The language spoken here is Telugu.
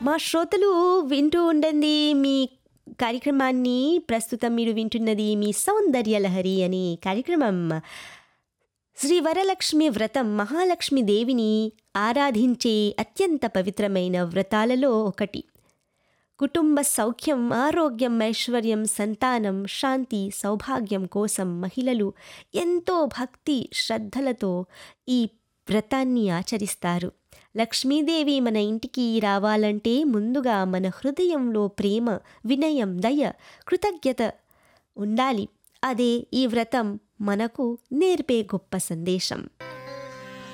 మా శ్రోతలు వింటూ ఉండండి మీ కార్యక్రమాన్ని ప్రస్తుతం మీరు వింటున్నది మీ సౌందర్య లహరి అనే కార్యక్రమం శ్రీ వరలక్ష్మి వ్రతం మహాలక్ష్మి దేవిని ఆరాధించే అత్యంత పవిత్రమైన వ్రతాలలో ఒకటి కుటుంబ సౌఖ్యం ఆరోగ్యం ఐశ్వర్యం సంతానం శాంతి సౌభాగ్యం కోసం మహిళలు ఎంతో భక్తి శ్రద్ధలతో ఈ వ్రతాన్ని ఆచరిస్తారు లక్ష్మీదేవి మన ఇంటికి రావాలంటే ముందుగా మన హృదయంలో ప్రేమ వినయం దయ కృతజ్ఞత ఉండాలి అదే ఈ వ్రతం మనకు నేర్పే గొప్ప సందేశం